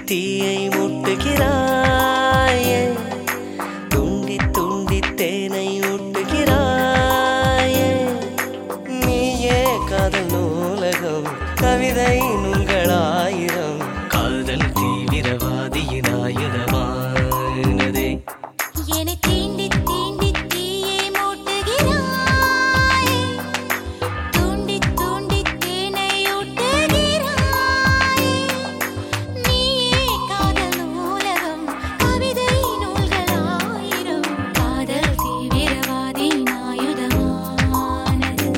தீயை மூட்டுகிறாயே தூண்டி தூண்டி தேனை ஊட்டுகிறாயே நீயே காதல் நூலகம் கவிதை நூல்களாயிரம் காதல் தீவிரவாதியின் ஆயுதமானதே என்னை தீண்டி தீண்டி தீயை மூட்டுகிறாய் தூண்டி தூண்டி தேனை ஊட்டுகிறாய் நீயே காதல் நூலகம் கவிதை நூல்களாயிரம் காதல் தீவிரவாதியின் ஆயுதமானது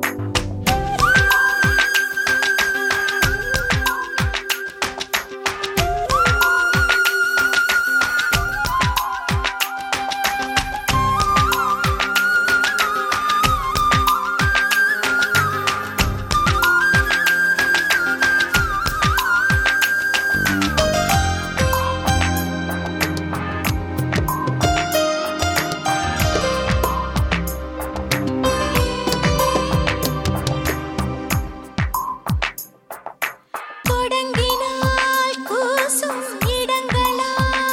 தொடங்கினால் கூசும் இடங்களா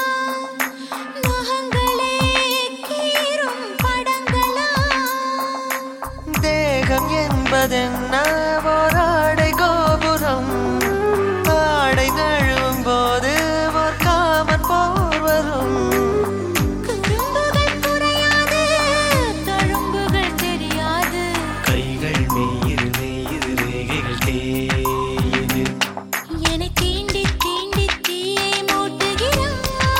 நகங்களே கீறும் படங்களா தேகம் என்பதென்ன ஓராடை கோபுரம் ஆடை நழுவும் போது ஒரு காமன் போர் வரும் குறும்புகள் குறையாது தழும்புகள் தெரியாது கைகள் மெய்யிரு மெய்யிரு ரேகைகள் தேயுது என்னை தீண்டி தீண்டி தீயை மூட்டுகிறாய்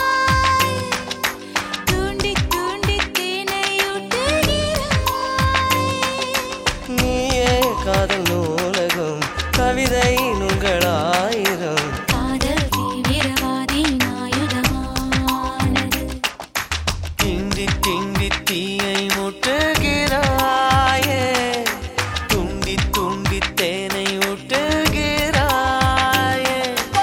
தூண்டி தூண்டி தேனை ஊட்டுகிறாய் நீயே காதல் நூலகம் கவிதை நூல்களாயிரம் காதல் தீவிரவாதியின் ஆயுதமானது திண்டி திண்டி தீயை முட்டுகிறாயே துண்டி துண்டி தேனை ஊட்டுகிறாயே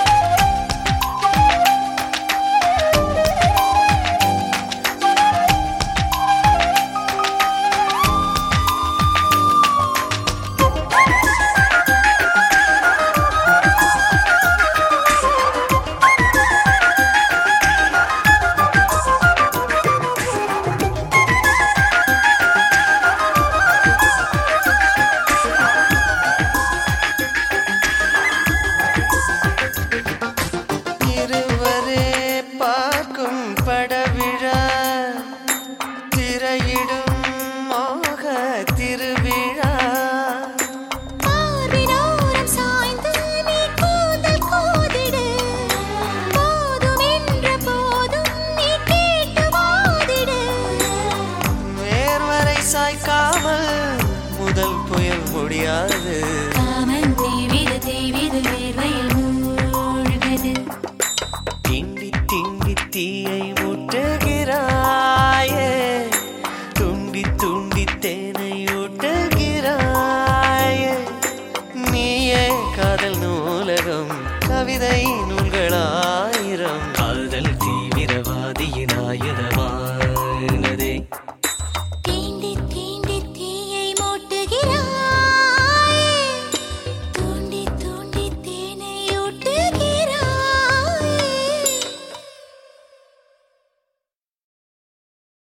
இருவரே பார்க்கும் படவிழா திரையிடும் மோக திருவிழா பார்வினோரம் சாய்ந்து நீ கூந்தல் கோதிடு. போதும் என்ற போதும் நீ கேட்டு வாதிடு. வேர்வரை சாய்க்காமல் முதல் புயல் முடியாது